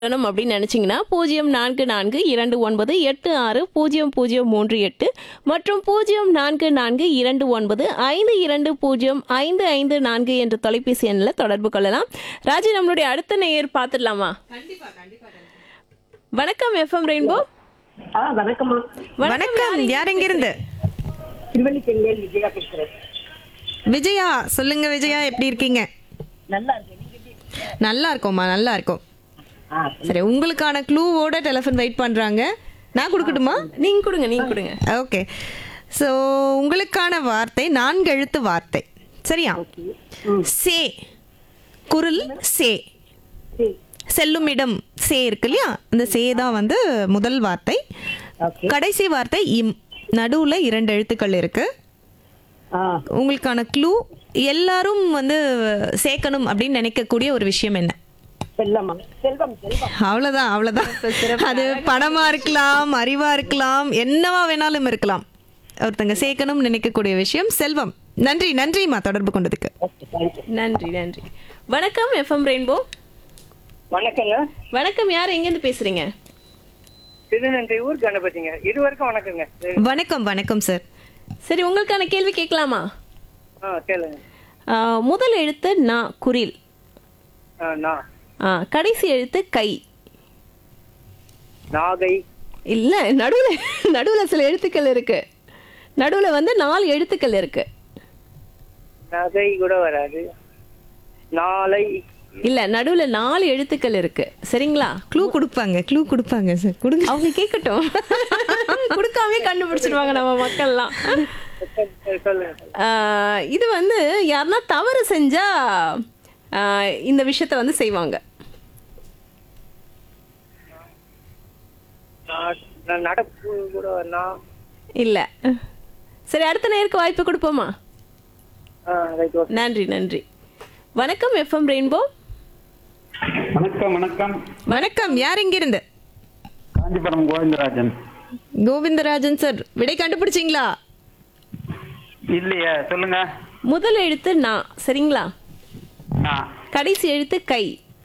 சொல்லணும் அப்படின்னு நினைச்சீங்கன்னா பூஜ்ஜியம் நான்கு நான்கு இரண்டு ஒன்பது எட்டு ஆறு பூஜ்ஜியம் பூஜ்ஜியம் மூன்று எட்டு மற்றும் பூஜ்ஜியம் நான்கு நான்கு இரண்டு ஒன்பது ஐந்து இரண்டு பூஜ்ஜியம் ஐந்து ஐந்து நான்கு என்ற தொலைபேசி எண்ணில் தொடர்பு கொள்ளலாம் ராஜி நம்மளுடைய அடுத்த நேயர் பார்த்துடலாமா வணக்கம் எஃப்எம் ரெயின்போ ஆ வணக்கம்மா வணக்கம் யார் எங்கிருந்து திருவள்ளிக்கெல்லையில் விஜயா பேசுறேன் விஜயா சொல்லுங்க விஜயா எப்படி இருக்கீங்க நல்லா இருக்கேன் நீங்க எப்படி இருக்கீங்க? நல்லா இருக்கோம்மா நல்லா இருக்கோம் ஆ சரி உங்களுக்கான க்ளூவோட டெலிஃபோன் வெயிட் பண்றாங்க நான் கொடுக்கட்டுமா நீங்க கொடுங்க நீங்க கொடுங்க ஓகே ஸோ உங்களுக்கான வார்த்தை நான்கு எழுத்து வார்த்தை சரியா சே குரில் சே சரி செல்லும் இடம் சே இருக்கு இல்லையா அந்த சே தான் வந்து முதல் வார்த்தை ஓகே கடைசி வார்த்தை இம் நடுவுல இரண்டு எழுத்துக்கள் இருக்கு ஆ உங்களுக்கான க்ளூ எல்லாரும் வந்து சேர்க்கணும் அப்படின்னு நினைக்கக்கூடிய ஒரு விஷயம் என்ன செல்லம்மா செல்வம் செல்வம் அவ்வளவுதான் அவ்வளவுதான் அது பணமா இருக்கலாம் அறிவா இருக்கலாம் என்னவா வேணாலும் இருக்கலாம் ஒருத்தங்க சேர்க்கணும்னு நினைக்கக்கூடிய விஷயம் செல்வம் நன்றி நன்றிம்மா தொடர்பு கொண்டதுக்கு ஓகே தேங்க்யூ நன்றி நன்றி வணக்கம் எஃப்எம் ரெயின்போ வணக்கங்க வணக்கம் யார் எங்கேருந்து பேசுறீங்க திருநங்கை ஊர் கணபதிங்க இருவருக்கும் வணக்கங்க வணக்கம் வணக்கம் சார் சரி உங்களுக்கான கேள்வி கேட்கலாமா ஆ கேளுங்க ஆ, முதல் எழுத்து நா குரில் ஆ, நான் ஆ, கடைசி எழுத்து கை நாகை இல்ல நடுவுல நடுவுல சில எழுத்துக்கள் இருக்கு நடுவுல வந்து நாலு எழுத்துக்கள் இருக்கு நகை கூட வராது நாளை இல்ல நடுவுல நாலு எழுத்துக்கள் இருக்கு சரிங்களா க்ளூ கொடுப்பாங்க க்ளூ கொடுப்பாங்க சார் கொடுங்க அவங்க கேட்கட்டும் கொடுக்காமே கண்டுபிடிச்சிடுவாங்க நம்ம மக்கள்லாம் சொல்லுங்க, சொல்லுங்க ஆ, இது வந்து யாருன்னா தவறு செஞ்சா ஆ, இந்த விஷயத்த வந்து செய்வாங்க நான் நான் நடப்பு கூட நான் இல்ல சரி அடுத்த நேருக்கு வாய்ப்பு கொடுப்போமா ஆ ரைட் ஓகே நன்றி நன்றி வணக்கம் எஃப்எம் ரெயின்போ வணக்கம் வணக்கம் வணக்கம் யார் இங்கிருந்து காஞ்சிபுரம் கோவிந்தராஜன் கோவிந்தராஜன் சார் விடை கண்டுபிடிச்சிங்களா இல்லையே சொல்லுங்க முதல் எழுத்து நான் சரிங்களா நான் கடைசி எழுத்து கை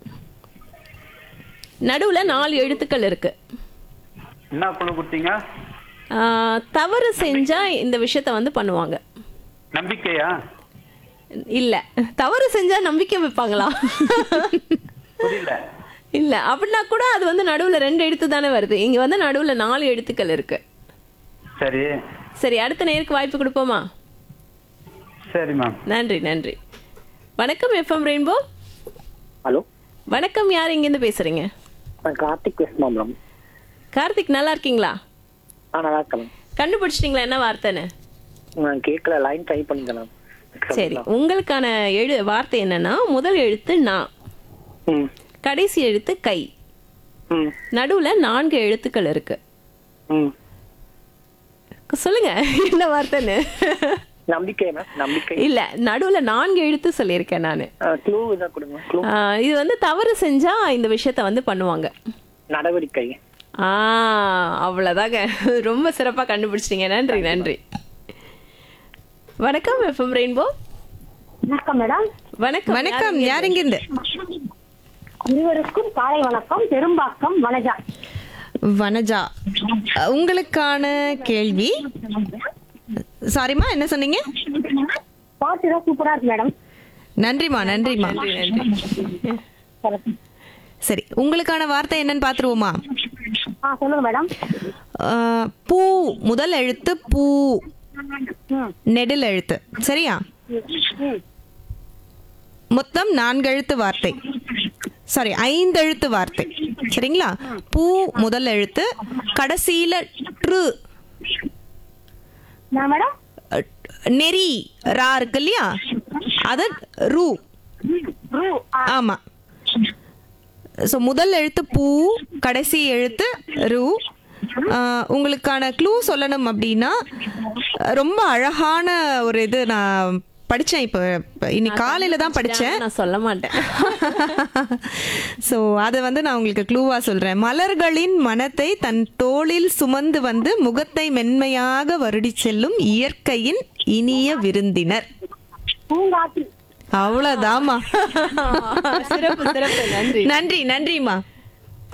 நடுவுல நாலு எழுத்துக்கள் இருக்கு என்ன குழு கொடுத்தீங்க ஆ, தவறு செஞ்சா இந்த விஷயத்த வந்து பண்ணுவாங்க நம்பிக்கையா இல்ல தவறு செஞ்சா நம்பிக்கை வைப்பாங்களா புரியல இல்ல அப்படின்னா கூட அது வந்து நடுவுல ரெண்டு எழுத்து தானே வருது இங்க வந்து நடுவுல நாலு எழுத்துக்கள் இருக்கு சரி சரி அடுத்த நேருக்கு வாய்ப்பு கொடுப்போமா சரி மேம் நன்றி நன்றி வணக்கம் எஃப்எம் ரெயின்போ ஹலோ வணக்கம் யார் இங்கேருந்து பேசுறீங்க நான் கார்த்திக் பேசுமா மேடம் கார்த்திக் நல்லா இருக்கீங்களா ஆ நல்லா இருக்கேன் கண்டுபிடிச்சிட்டீங்களா என்ன வார்த்தைன்னு நான் கேட்கல லைன் ட்ரை பண்ணிக்கலாம் சரி உங்களுக்கான எழு வார்த்தை என்னன்னா முதல் எழுத்து நான் ம் கடைசி எழுத்து கை ம் நடுவுல நான்கு எழுத்துக்கள் இருக்கு ம் சொல்லுங்க என்ன வார்த்தைன்னு நம்பிக்கை மேம் நம்பிக்கை இல்ல நடுவுல நான்கு எழுத்து சொல்லியிருக்கேன் நானு க்ளூ இதாக கொடுங்க க்ளூ ஆ, இது வந்து தவறு செஞ்சா இந்த விஷயத்த வந்து பண்ணுவாங்க நடவடிக்கை ஆ அவ்வளோதாங்க ரொம்ப சிறப்பா கண்டுபிடிச்சிட்டீங்க நன்றி நன்றி வணக்கம் எஃப்எம் ரெயின்போ வணக்கம் மேடம் வணக்கம் வணக்கம் யார் இங்கிருந்து இருவருக்கும் காலை வணக்கம் பெரும்பாக்கம் வனஜா வனஜா உங்களுக்கான கேள்வி சாரிம்மா என்ன சொன்னீங்க பாட்டு தான் சூப்பரா இருக்கு மேடம் நன்றிம்மா நன்றிம்மா நன்றி நன்றி சரி உங்களுக்கான வார்த்தை என்னன்னு பார்த்துருவோமா ஆ சொல்லுங்க மேடம் ஆஹ், பூ முதல் எழுத்து பூ ம் நெடில் எழுத்து சரியா ம் மொத்தம் நான்கு எழுத்து வார்த்தை சாரி ஐந்து எழுத்து வார்த்தை சரிங்களா பூ முதல் எழுத்து கடைசியில ட்ரு நான் மேடம் அஹ், நெறி ரா இருக்கு இல்லையா அது ரூ ரூ ஆ ஆமா ஸோ முதல் எழுத்து பூ கடைசி எழுத்து ரூ ஆஹ், உங்களுக்கான க்ளூ சொல்லணும் அப்படின்னா ரொம்ப அழகான ஒரு இது நான் படித்தேன் இப்போ இப்போ இன்னைக்கு காலையில் தான் படித்தேன் நான் சொல்ல மாட்டேன் ஸோ அதை வந்து நான் உங்களுக்கு க்ளூவாக சொல்கிறேன் மலர்களின் மனத்தை தன் தோளில் சுமந்து வந்து முகத்தை மென்மையாக வருடி செல்லும் இயற்கையின் இனிய விருந்தினர் பூங்காற்று அவ்வளோதாம்மா சிறப்பு சிறப்பு நன்றி நன்றி நன்றிம்மா